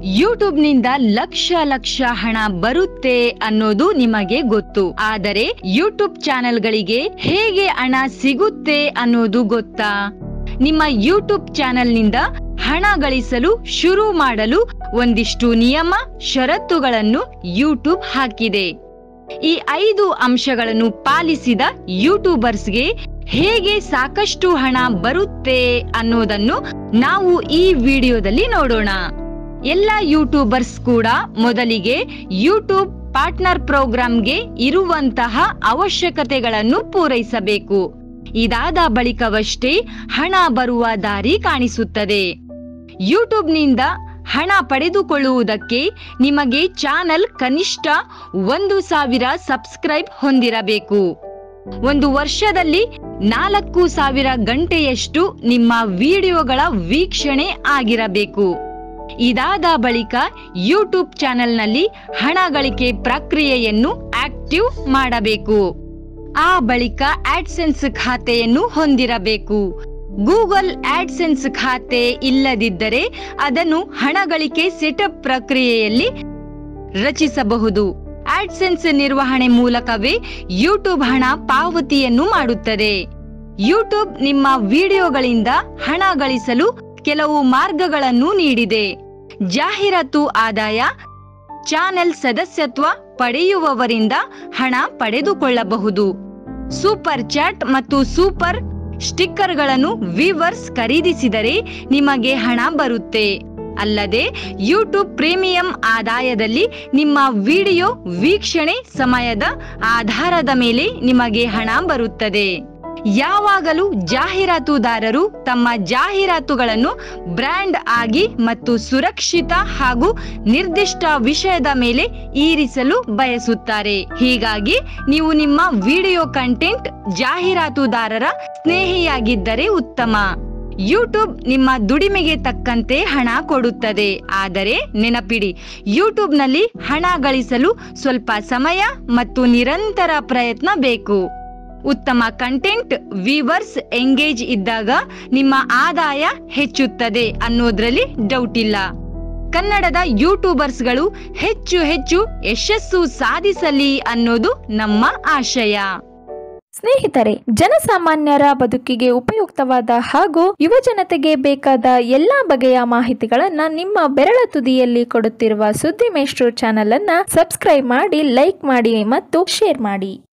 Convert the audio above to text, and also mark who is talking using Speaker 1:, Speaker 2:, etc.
Speaker 1: ಯೂಟ್ಯೂಬ್ನಿಂದ ಲಕ್ಷ ಲಕ್ಷ ಹಣ ಬರುತ್ತೆ ಅನ್ನೋದು ನಿಮಗೆ ಗೊತ್ತು ಆದರೆ ಯೂಟ್ಯೂಬ್ ಚಾನೆಲ್ಗಳಿಗೆ ಹೇಗೆ ಹಣ ಸಿಗುತ್ತೆ ಅನ್ನೋದು ಗೊತ್ತಾ ನಿಮ್ಮ ಯೂಟ್ಯೂಬ್ ಚಾನೆಲ್ನಿಂದ ಹಣ ಗಳಿಸಲು ಶುರು ಮಾಡಲು ಒಂದಿಷ್ಟು ನಿಯಮ ಷರತ್ತುಗಳನ್ನು ಯೂಟ್ಯೂಬ್ ಹಾಕಿದೆ ಈ ಐದು ಅಂಶಗಳನ್ನು ಪಾಲಿಸಿದ ಯೂಟ್ಯೂಬರ್ಸ್ಗೆ ಹೇಗೆ ಸಾಕಷ್ಟು ಹಣ ಬರುತ್ತೆ ಅನ್ನೋದನ್ನು ನಾವು ಈ ವಿಡಿಯೋದಲ್ಲಿ ನೋಡೋಣ ಎಲ್ಲ ಯೂಟ್ಯೂಬರ್ಸ್ ಕೂಡ ಮೊದಲಿಗೆ ಯೂಟ್ಯೂಬ್ ಪಾರ್ಟ್ನರ್ ಪ್ರೋಗ್ರಾಂಗೆ ಇರುವಂತಹ ಅವಶ್ಯಕತೆಗಳನ್ನು ಪೂರೈಸಬೇಕು ಇದಾದ ಬಳಿಕವಷ್ಟೇ ಹಣ ಬರುವ ದಾರಿ ಕಾಣಿಸುತ್ತದೆ ಯೂಟ್ಯೂಬ್ನಿಂದ ಹಣ ಪಡೆದುಕೊಳ್ಳುವುದಕ್ಕೆ ನಿಮಗೆ ಚಾನಲ್ ಕನಿಷ್ಠ ಒಂದು ಸಾವಿರ ಸಬ್ಸ್ಕ್ರೈಬ್ ಹೊಂದಿರಬೇಕು ಒಂದು ವರ್ಷದಲ್ಲಿ ನಾಲ್ಕು ಸಾವಿರ ಗಂಟೆಯಷ್ಟು ನಿಮ್ಮ ವಿಡಿಯೋಗಳ ವೀಕ್ಷಣೆ ಆಗಿರಬೇಕು ಇದಾದ ಬಳಿಕ ಯೂಟ್ಯೂಬ್ ಚಾನೆಲ್ನಲ್ಲಿ ಹಣ ಗಳಿಕೆ ಪ್ರಕ್ರಿಯೆಯನ್ನು ಆಕ್ಟಿವ್ ಮಾಡಬೇಕು ಆ ಬಳಿಕ ಆಡ್ಸೆನ್ಸ್ ಖಾತೆಯನ್ನು ಹೊಂದಿರಬೇಕು ಗೂಗಲ್ ಆಡ್ಸೆನ್ಸ್ ಖಾತೆ ಇಲ್ಲದಿದ್ದರೆ ಅದನ್ನು ಹಣ ಗಳಿಕೆ ಸೆಟಪ್ ಪ್ರಕ್ರಿಯೆಯಲ್ಲಿ ರಚಿಸಬಹುದು ಆಡ್ಸೆನ್ಸ್ ನಿರ್ವಹಣೆ ಮೂಲಕವೇ ಯೂಟ್ಯೂಬ್ ಹಣ ಪಾವತಿಯನ್ನು ಮಾಡುತ್ತದೆ ಯೂಟ್ಯೂಬ್ ನಿಮ್ಮ ವಿಡಿಯೋಗಳಿಂದ ಹಣ ಗಳಿಸಲು ಕೆಲವು ಮಾರ್ಗಗಳನ್ನು ನೀಡಿದೆ ಜಾಹೀರಾತು ಆದಾಯ ಚಾನೆಲ್ ಸದಸ್ಯತ್ವ ಪಡೆಯುವವರಿಂದ ಹಣ ಪಡೆದುಕೊಳ್ಳಬಹುದು ಸೂಪರ್ ಚಾಟ್ ಮತ್ತು ಸೂಪರ್ ಸ್ಟಿಕ್ಕರ್ಗಳನ್ನು ವಿವರ್ಸ್ ಖರೀದಿಸಿದರೆ ನಿಮಗೆ ಹಣ ಬರುತ್ತೆ ಅಲ್ಲದೆ ಯೂಟ್ಯೂಬ್ ಪ್ರೀಮಿಯಂ ಆದಾಯದಲ್ಲಿ ನಿಮ್ಮ ವಿಡಿಯೋ ವೀಕ್ಷಣೆ ಸಮಯದ ಆಧಾರದ ಮೇಲೆ ನಿಮಗೆ ಹಣ ಬರುತ್ತದೆ ಯಾವಾಗಲೂ ಜಾಹೀರಾತುದಾರರು ತಮ್ಮ ಜಾಹೀರಾತುಗಳನ್ನು ಬ್ರ್ಯಾಂಡ್ ಆಗಿ ಮತ್ತು ಸುರಕ್ಷಿತ ಹಾಗೂ ನಿರ್ದಿಷ್ಟ ವಿಷಯದ ಮೇಲೆ ಇರಿಸಲು ಬಯಸುತ್ತಾರೆ ಹೀಗಾಗಿ ನೀವು ನಿಮ್ಮ ವಿಡಿಯೋ ಕಂಟೆಂಟ್ ಜಾಹೀರಾತುದಾರರ ಸ್ನೇಹಿಯಾಗಿದ್ದರೆ ಉತ್ತಮ ಯೂಟ್ಯೂಬ್ ನಿಮ್ಮ ದುಡಿಮೆಗೆ ತಕ್ಕಂತೆ ಹಣ ಕೊಡುತ್ತದೆ ಆದರೆ ನೆನಪಿಡಿ ಯೂಟ್ಯೂಬ್ನಲ್ಲಿ ಹಣ ಗಳಿಸಲು ಸ್ವಲ್ಪ ಸಮಯ ಮತ್ತು ನಿರಂತರ ಪ್ರಯತ್ನ ಬೇಕು ಉತ್ತಮ ಕಂಟೆಂಟ್ ವಿವರ್ಸ್ ಎಂಗೇಜ್ ಇದ್ದಾಗ ನಿಮ್ಮ ಆದಾಯ ಹೆಚ್ಚುತ್ತದೆ ಅನ್ನೋದ್ರಲ್ಲಿ ಡೌಟ್ ಇಲ್ಲ ಕನ್ನಡದ ಯೂಟ್ಯೂಬರ್ಸ್ಗಳು ಹೆಚ್ಚು ಹೆಚ್ಚು ಯಶಸ್ಸು ಸಾಧಿಸಲಿ ಅನ್ನೋದು ನಮ್ಮ ಆಶಯ
Speaker 2: ಸ್ನೇಹಿತರೆ ಜನಸಾಮಾನ್ಯರ ಬದುಕಿಗೆ ಉಪಯುಕ್ತವಾದ ಹಾಗೂ ಯುವಜನತೆಗೆ ಬೇಕಾದ ಎಲ್ಲಾ ಬಗೆಯ ಮಾಹಿತಿಗಳನ್ನ ನಿಮ್ಮ ಬೆರಳ ತುದಿಯಲ್ಲಿ ಕೊಡುತ್ತಿರುವ ಸುದ್ದಿ ಮೇಷ್ಟ್ರು ಚಾನೆಲ್ ಅನ್ನ ಸಬ್ಸ್ಕ್ರೈಬ್ ಮಾಡಿ ಲೈಕ್ ಮಾಡಿ ಮತ್ತು ಶೇರ್ ಮಾಡಿ